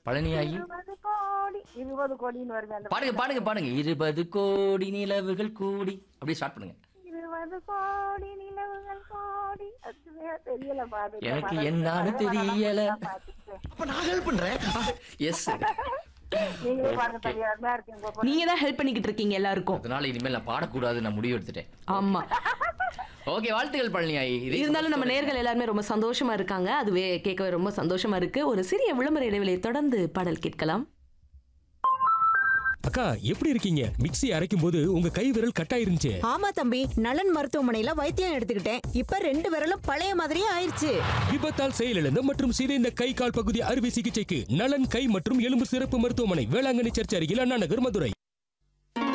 பழனியாகி இருபது கோடி இருபது கோடின்னு வருது அந்த பாடுங்க பாடுங்க பாடுங்க இருபது கோடி நிலவுகள் கூடி அப்படியே ஸ்டார்ட் பண்ணுங்க இருபது கோடி நிலவுகள் கோடி அதுவே தெரியல பாரு எனக்கு என்னன்னு தெரியல. அப்ப நான் ஹெல்ப் பண்றேன் எஸ் நீங்களே பாருங்க தம்பி அருமையா இருக்கு உங்க பொண்ணு. நீங்க தான் ஹெல்ப் பண்ணிக்கிட்டு இருக்கீங்க எல்லாருக்கும் அதனால இனிமேல் நான் பாடக்கூடாது நான் முடிவு எடுத்துட்டேன் ஆமா ஓகே வாழ்த்துக்கள் பழனியாயி இதே இருந்தாலும் நம்ம நேர்கள் எல்லாருமே ரொம்ப சந்தோஷமா இருக்காங்க அதுவே கேட்கவே ரொம்ப சந்தோஷமா இருக்கு ஒரு சிறிய விளம்பர இடைவெளியை தொடர்ந்து பாடல் கேட்கலாம் அக்கா எப்படி இருக்கீங்க மிக்ஸி அரைக்கும் போது உங்க கை விரல் கட்டாயிருந்துச்சு ஆமா தம்பி நலன் மருத்துவமனையில வைத்தியம் எடுத்துக்கிட்டேன் இப்ப ரெண்டு விரலும் பழைய மாதிரியே ஆயிருச்சு விபத்தால் செயலிழந்த மற்றும் சிதைந்த கை கால் பகுதி அறுவை சிகிச்சைக்கு நலன் கை மற்றும் எலும்பு சிறப்பு மருத்துவமனை வேளாங்கண்ணி சர்ச் அருகில் அண்ணா நகர் மதுரை